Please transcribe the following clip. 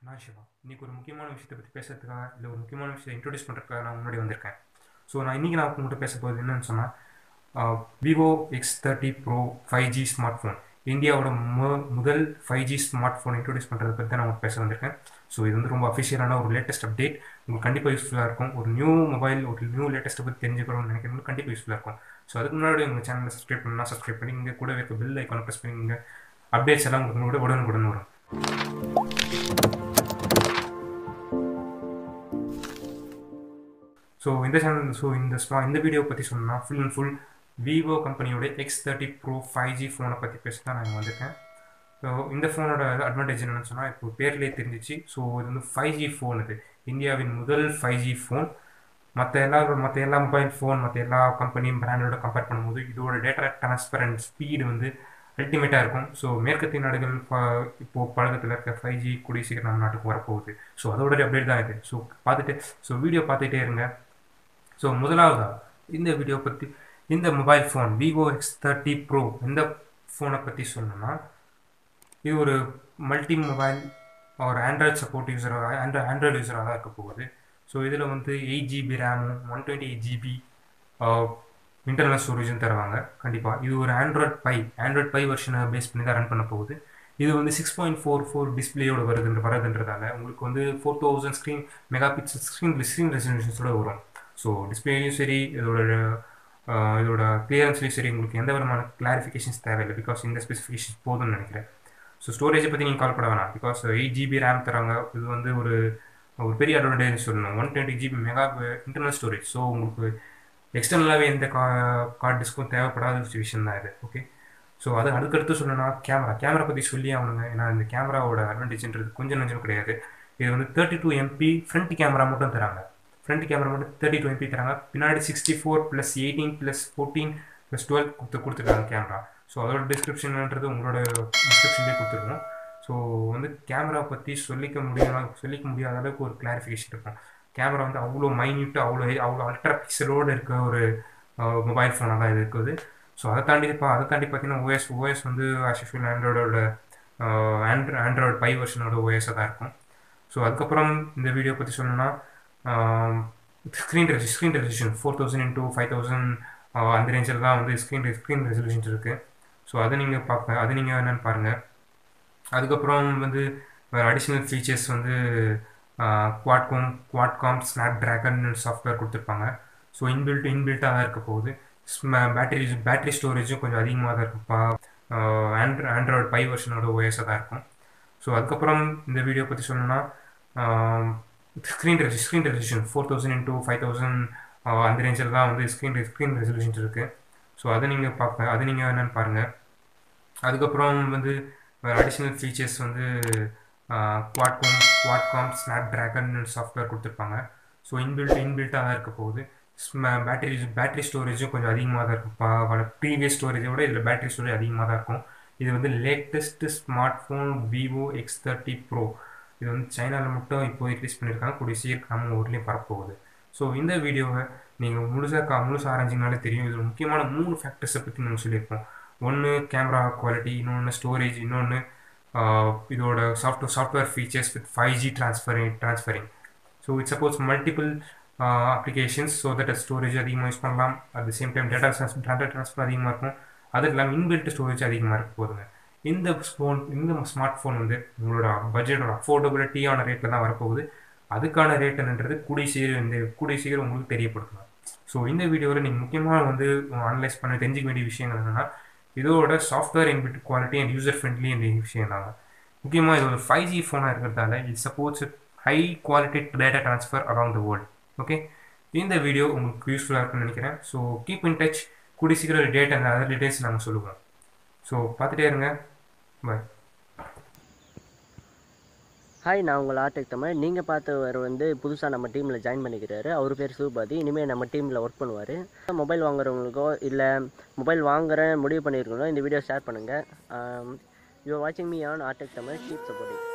நான் சிவா இன்றைக்கி ஒரு முக்கியமான விஷயத்தை பற்றி பேசுறதுக்காக இல்லை ஒரு முக்கியமான விஷயத்தை இன்ட்ரடியூஸ் பண்ணுறதுக்காக நான் முன்னாடி வந்திருக்கேன் ஸோ நான் இன்றைக்கி நான் உங்கள்கிட்ட பேச போகிறது என்னன்னு சொன்னால் Vivo X thirty pro five G smart phone இந்தியாவோட மு முதல் five G smart phone introduce பண்ணுறதை பற்றி தான் நான் உங்களுக்கு பேச வந்திருக்கேன் ஸோ இது வந்து ரொம்ப அஃபிஷியலான ஒரு லேட்டஸ்ட் அப்டேட் உங்களுக்கு கண்டிப்பாக யூஸ்ஃபுல்லாக இருக்கும் ஒரு நியூ மொபைல் ஒரு நியூ லேட்டஸ்ட்டை பற்றி தெரிஞ்சுக்கணும்னு நினைக்கிறவங்களுக்கு கண்டிப்பாக யூஸ்ஃபுல்லாக இருக்கும் ஸோ அதுக்கு முன்னாடி உங்கள் சேனலை சப்ஸ்கிரைப் பண்ணால் சப்ஸ்கிரைப் பண்ணி இங்கே கூட இருக்க பில் ஐக்கானை ப்ரெஸ் பண்ணி இங்கே அப்டேட்ஸ் எல்லாம் உங்களுக்கு கூட உடனுக்குடன் வரும் ஸோ இந்த சேனல் ஸோ இந்த ஸ்மா இந்த வீடியோ பற்றி சொன்னால் ஃபுல் அண்ட் ஃபுல் விவோ கம்பெனியோட X thirty pro five G ஃபோனை பற்றி பேச தான் நான் இங்கே வந்திருக்கேன் ஸோ இந்த ஃபோனோட அட்வான்டேஜ் என்னென்னு சொன்னால் இப்போ பேர்லேயே தெரிஞ்சிச்சு ஸோ இது வந்து ஃபைவ் ஜி ஃபோன் இது இந்தியாவின் முதல் ஃபைவ் ஜி ஃபோன் மற்ற எல்லா மற்ற எல்லா மொபைல் ஃபோன் மற்ற எல்லா கம்பெனியும் பிராண்டோட கம்பேர் பண்ணும்போது இதோட டேட்டா ட்ரான்ஸ்பர் அண்ட் ஸ்பீடு வந்து அல்டிமேட்டாக இருக்கும் ஸோ மேற்கத்திய நாடுகள் இப்போது பழக்கத்தில் இருக்க ஃபைவ் ஜி கூடிய சீக்கிரம் நம்ம நாட்டுக்கு வரப்போகுது ஸோ அதோட அப்டேட் தான் இது ஸோ பார்த்துட்டு ஸோ வீடியோ பார்த்துட்டே இருங்க ஸோ முதலாவதா இந்த வீடியோ பற்றி இந்த mobile phone Vivo X thirty pro இந்த ஃபோனை பற்றி சொல்லணும்னா இது ஒரு மல்டி மொபைல் ஒரு ஆண்ட்ராய்ட் சப்போர்ட் யூஸராக ஆண்ட்ராய்ட் ஆண்ட்ராய்டு யூஸராக தான் இருக்க போகுது ஸோ இதில் வந்து எயிட் ஜிபி ரேமும் one twenty eight GB internal ஸ்டோரேஜும் தருவாங்க கண்டிப்பாக இது ஒரு ஆண்ட்ராய்ட் பை ஆண்ட்ராய்ட் பை வெர்ஷனை பேஸ் பண்ணி தான் ரன் பண்ண போகுது இது வந்து சிக்ஸ் பாயிண்ட் ஃபோர் ஃபோர் டிஸ்பிளேயோட வருதுன்ற வரதுன்றதால உங்களுக்கு வந்து four thousand screen mega pixel screen screen ரெசல்யூஷன்ஸோட வரும் ஸோ டிஸ்பிளேயும் சரி இதோட இதோட கிளியரன்ஸ்லேயும் சரி உங்களுக்கு எந்த விதமான கிளாரிஃபிகேஷன்ஸ் தேவையில்லை பிகாஸ் இந்த ஸ்பெசிஃபிகேஷன்ஸ் போதும்னு நினைக்கிறேன் ஸோ ஸ்டோரேஜை பற்றி நீங்கள் கால் பண்ண வேணாம் பிகாஸ் எயிட் ஜிபி ரேம் தராங்க இது வந்து ஒரு ஒரு பெரிய அட்வான்டேஜ் சொல்லணும் one twenty GB mega internal storage so உங்களுக்கு எக்ஸ்டர்னலாகவே எந்த கா கார்ட் டிஸ்க்கும் தேவைப்படாத ஒரு விஷயம் தான் இது ஓகே ஸோ அது அதுக்கடுத்து சொல்லணும்னா கேமரா கேமரா பற்றி சொல்லி ஆகணுங்க ஏன்னா இந்த கேமராவோட அட்வான்டேஜ்ன்றது கொஞ்சம் நஞ்சம் கிடையாது இது வந்து thirty two MP front camera மட்டும் தராங்க ஃப்ரண்ட் கேமரா மட்டும் தேர்ட்டி டூ எம்பி தராங்க பின்னாடி sixty four plus eighteen plus fourteen plus twelve கொடுத்து கொடுத்துருக்காங்க கேமரா ஸோ அதோட டிஸ்கிரிப்ஷன்ன்றது உங்களோட டிஸ்கிரிப்ஷன்லேயே கொடுத்துருவோம் ஸோ வந்து கேமரா பற்றி சொல்லிக்க முடியாத சொல்லிக்க முடியாத அளவுக்கு ஒரு கிளாரிஃபிகேஷன் இருக்கும் கேமரா வந்து அவ்வளோ மைன்யூட்டு அவ்வளோ அவ்வளோ அல்ட்ரா பிக்சலோடு இருக்க ஒரு மொபைல் ஃபோனாக தான் இது இருக்குது ஸோ அதை தாண்டி இப்போ அதை தாண்டி பார்த்தீங்கன்னா ஓஎஸ் ஓஎஸ் வந்து ஆஷுவல் ஆண்ட்ராய்டோட ஆண்ட்ரா ஆண்ட்ராய்டு பை வெர்ஷனோட ஓஎஸாக தான் இருக்கும் ஸோ அதுக்கப்புறம் இந்த வீடியோ பற்றி சொல்லணும்னா ஸ்க்ரீன் ரெசி screen resolution four thousand into five thousand அந்த ரேஞ்சில் தான் வந்து ஸ்க்ரீன் ஸ்க்ரீன் ரெசல்யூஷன்ஸ் இருக்குது ஸோ அதை நீங்கள் பார்க்க அது நீங்கள் என்னென்னு பாருங்கள் அதுக்கப்புறம் வந்து வேறு அடிஷ்னல் ஃபீச்சர்ஸ் வந்து Qualcomm Qualcomm Snapdragon software கொடுத்துருப்பாங்க ஸோ இன்பில்ட் இன்பில்ட்டாக தான் இருக்க போகுது பேட்டரி பேட்டரி ஸ்டோரேஜும் கொஞ்சம் அதிகமாக தான் இருக்கும்ப்பா ஆண்ட்ரா ஆண்ட்ராய்டு பை வெர்ஷனோட ஓஎஸாக தான் இருக்கும் ஸோ அதுக்கப்புறம் இந்த வீடியோ பற்றி சொல்லணும்னா ஸ்க்ரீன் ரெசி screen resolution four thousand into five thousand அந்த ரேஞ்சில் தான் வந்து ஸ்க்ரீன் ஸ்க்ரீன் ரெசல்யூஷன்ஸ் இருக்குது ஸோ அதை நீங்கள் பார்க்க அது நீங்கள் என்னென்னு பாருங்கள் அதுக்கப்புறம் வந்து வேறு அடிஷ்னல் ஃபீச்சர்ஸ் வந்து Qualcomm Qualcomm Snapdragon software கொடுத்துருப்பாங்க ஸோ இன்பில்ட் இன்பில்ட்டாக தான் இருக்க போகுது பேட்டரி பேட்டரி ஸ்டோரேஜும் கொஞ்சம் அதிகமாக தான் இருக்கும் ப்ரீவியஸ் ஸ்டோரேஜை விட இதில் பேட்டரி ஸ்டோரேஜ் அதிகமாக தான் இருக்கும் இது வந்து latest smart phone Vivo X thirty pro இது வந்து சைனாவில் மட்டும் இப்போ ரிலீஸ் பண்ணியிருக்காங்க கூடிய சீக்கிரம் நம்ம ஊர்லேயும் பரப்போகுது ஸோ இந்த வீடியோவை நீங்கள் முழுசாக கா முழுசாக ஆரஞ்சிங்கனாலே தெரியும் இதில் முக்கியமான மூணு ஃபேக்டர்ஸை பற்றி நம்ம சொல்லியிருப்போம் ஒன்று கேமரா குவாலிட்டி இன்னொன்று ஸ்டோரேஜ் இன்னொன்று இதோட software software features with five G transferring transferring so it suppose multiple applications so that storage அதிகமாக யூஸ் பண்ணலாம் at the same time data data transfer அதிகமாக இருக்கும் அது இல்லாமல் இன்பில்ட் ஸ்டோரேஜ் அதிகமாக இருக்க போதுங்க இந்த ஃபோன் இந்த ஸ்மார்ட் ஃபோன் வந்து உங்களோட பட்ஜெட்டோட அஃபோர்டபிலிட்டியான ரேட்டில் தான் வரப்போகுது அதுக்கான ரேட் என்னன்றது கூடிய சீக்கிரம் இந்த கூடிய சீக்கிரம் உங்களுக்கு தெரியப்படுத்தலாம் ஸோ இந்த வீடியோவில் நீங்கள் முக்கியமாக வந்து அனலைஸ் பண்ண தெரிஞ்சிக்க வேண்டிய விஷயங்கள் என்னென்னா இதோட software inbuilt quality and user friendly இந்த விஷயம் தாங்க முக்கியமாக இது ஒரு ஃபைவ் ஜி ஃபோனாக இருக்கிறதால it supports high quality data transfer around the world okay இந்த வீடியோ உங்களுக்கு யூஸ்ஃபுல்லாக இருக்குன்னு நினைக்கிறேன் ஸோ கீப் இன் டச் கூடிய சீக்கிரம் டேட் அண்ட் அதர் டீட்டெயில்ஸ் நாங்கள் சொல்லுவோம் ஸோ பார்த்துட்டே இருங்க பாய் ஹாய் நான் உங்கள் ஆர்டெக் தமிழ் நீங்கள் பார்த்தவர் வந்து புதுசாக நம்ம டீமில் ஜாயின் பண்ணிக்கிறாரு அவர் பேர் சிவபாதி இனிமேல் நம்ம டீமில் ஒர்க் பண்ணுவார் மொபைல் வாங்குறவங்களுக்கோ இல்லை மொபைல் வாங்குறேன் முடிவு பண்ணியிருக்கணும் இந்த வீடியோ ஷேர் பண்ணுங்கள் யூ வாட்சிங் me on Artech Tamil keep supporting